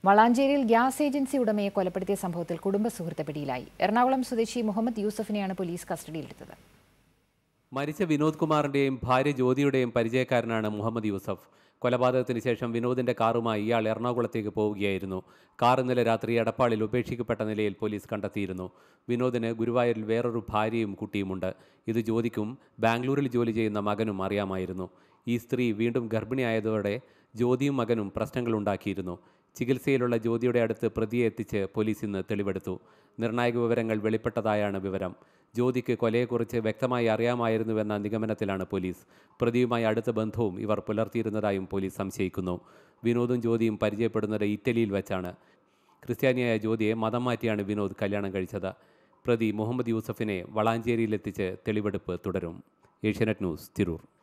വളാഞ്ചേരിയിൽ gas agency ഉടമയെ കൊലപ്പെടുത്തിയ സംഭവത്തിൽ കുടുംബ സുഹൃത്ത് പിടിയിലായി എറണാകുളം സ്വദേശി മുഹമ്മദ് യൂസഫിനെയാണ് പോലീസ് കസ്റ്റഡിയിലെടുത്തത് മരിച്ച വിനോദ് കുമാറിന്റെയും ഭാര്യ ജ്യോതിയുടെയും പരിചയക്കാരനാണ് മുഹമ്മദ് യൂസഫ് കൊലപാതകത്തിന് ശേഷം വിനോദിന്റെ കാറുമായി ഇയാൾ എറണാകുളത്തേക്ക് പോവുകയായിരുന്നു കാർ ഇന്നലെ രാത്രി എടപ്പാളിൽ ഉപേക്ഷിക്കപ്പെട്ട നിലയിൽ പോലീസ് കണ്ടെത്തിയിരുന്നു വിനോദിന് ഗുരുവായൂരിൽ വേറൊരു ഭാര്യയും കുട്ടിയുമുണ്ട് ഇത് ജ്യോതിക്കും ബാംഗ്ലൂരിൽ ജോലി ചെയ്യുന്ന മകനും അറിയാമായിരുന്നു ഈ സ്ത്രീ വീണ്ടും ഗർഭിണിയായതോടെ ജ്യോതിയും മകനും പ്രശ്നങ്ങളുണ്ടാക്കിയിരുന്നു ചികിത്സയിലുള്ള ജ്യോതിയുടെ അടുത്ത് പ്രതിയെ എത്തിച്ച് പോലീസ് ഇന്ന് തെളിവെടുത്തു നിർണായക വിവരങ്ങൾ വെളിപ്പെട്ടതായാണ് വിവരം ജ്യോതിക്ക് കൊലയെക്കുറിച്ച് വ്യക്തമായി അറിയാമായിരുന്നുവെന്ന നിഗമനത്തിലാണ് പോലീസ് പ്രതിയുമായി അടുത്ത ബന്ധവും ഇവർ പുലർത്തിയിരുന്നതായും പോലീസ് സംശയിക്കുന്നു വിനോദും ജ്യോതിയും പരിചയപ്പെടുന്നത് ഇറ്റലിയിൽ വെച്ചാണ് ക്രിസ്ത്യാനിയായ ജ്യോതിയെ മതം മാറ്റിയാണ് വിനോദ് കല്യാണം കഴിച്ചത് പ്രതി മുഹമ്മദ് യൂസഫിനെ വളാഞ്ചേരിയിലെത്തിച്ച് തെളിവെടുപ്പ് തുടരും ഏഷ്യാനെറ്റ് ന്യൂസ് തിരൂർ